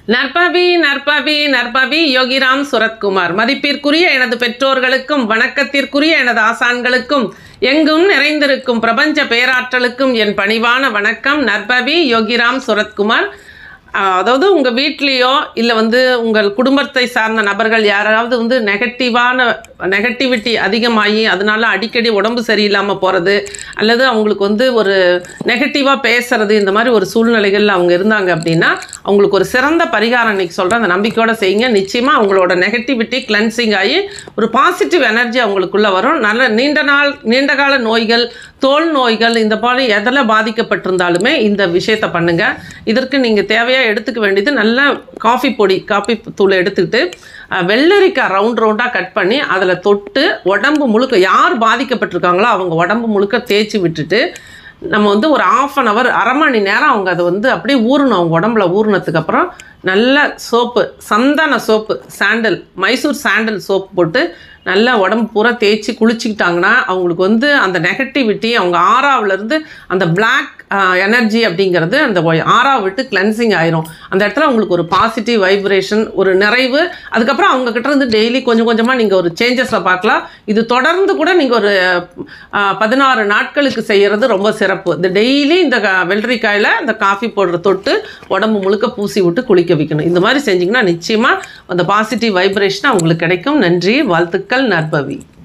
நற்பவி நற்பவி நற்பவி யோகிராம் சுரத்குமார் மதிப்பிற்குரிய எனது பெற்றோர்களுக்கும் வணக்கத்திற்குரிய எனது ஆசான்களுக்கும் எங்கும் நிறைந்திருக்கும் பிரபஞ்ச பேராற்றலுக்கும் என் பணிவான வணக்கம் நற்பவி யோகிராம் சுரத்குமார் ஆஹ், அதாவது உங்கள் வீட்லேயோ இல்லை வந்து உங்கள் குடும்பத்தை சார்ந்த நபர்கள் யாராவது வந்து நெகட்டிவான நெகட்டிவிட்டி அதிகமாகி அதனால அடிக்கடி உடம்பு சரியில்லாமல் போகிறது அல்லது அவங்களுக்கு வந்து ஒரு நெகட்டிவாக பேசுறது இந்த மாதிரி ஒரு சூழ்நிலைகளில் அவங்க இருந்தாங்க அப்படின்னா அவங்களுக்கு ஒரு சிறந்த பரிகாரம் இன்னைக்கு சொல்கிறேன் அந்த நம்பிக்கையோட செய்யுங்க நிச்சயமாக அவங்களோட நெகட்டிவிட்டி கிளென்சிங் ஆகி ஒரு பாசிட்டிவ் எனர்ஜி அவங்களுக்குள்ளே வரும் நல்ல நீண்ட நாள் நீண்ட கால நோய்கள் தோல் நோய்கள் இந்த போல எதில் பாதிக்கப்பட்டிருந்தாலுமே இந்த விஷயத்தை பண்ணுங்க இதற்கு நீங்கள் தேவையாக எடுத்துக்க வேண்டியது நல்ல காஃபி பொடி காஃபி தூளை எடுத்துக்கிட்டு அஹ், வெள்ளரிக்காய் ரவுண்ட் ரவுண்டாக கட் பண்ணி அதில் தொட்டு உடம்பு முழுக்க யார் பாதிக்கப்பட்டிருக்காங்களோ அவங்க உடம்பு முழுக்க தேய்ச்சி விட்டுட்டு நம்ம வந்து ஒரு ஆஃப் அன் ஹவர் அரை மணி நேரம் அவங்க அதை வந்து அப்படியே ஊறணும் அவங்க உடம்புல ஊறினதுக்கு அப்புறம் நல்ல சோப்பு சந்தன soap sandal Mysore sandal soap போட்டு நல்லா உடம்பு பூரா தேய்ச்சி குளிச்சுக்கிட்டாங்கன்னா அவங்களுக்கு வந்து அந்த நெகட்டிவிட்டி அவங்க ஆறாவிலேருந்து அந்த பிளாக் எனர்ஜி அப்படிங்கிறது அந்த ஒய்- ஆறாவை விட்டு கிளென்சிங் ஆயிரும் அந்த இடத்துல உங்களுக்கு ஒரு பாசிட்டிவ் வைப்ரேஷன் ஒரு நிறைவு அதுக்கப்புறம் அவங்க கிட்ட இருந்து டெய்லி கொஞ்சம் கொஞ்சமாக நீங்கள் ஒரு சேஞ்சஸில் பார்க்கலாம் இது தொடர்ந்து கூட நீங்கள் ஒரு ஆஹ், பதினாறு நாட்களுக்கு செய்கிறது ரொம்ப சிறப்பு இந்த டெய்லி இந்த க- வெள்ளரிக்காயில் இந்த காஃபி போடுற தொட்டு உடம்பு முழுக்க பூசி விட்டு குளிக்க வைக்கணும் இந்த மாதிரி செஞ்சிங்கன்னா நிச்சயமாக அந்த பாசிட்டிவ் வைப்ரேஷன் அவங்களுக்கு கிடைக்கும் நன்றி வாழ்த்துக்கள் நற்பவி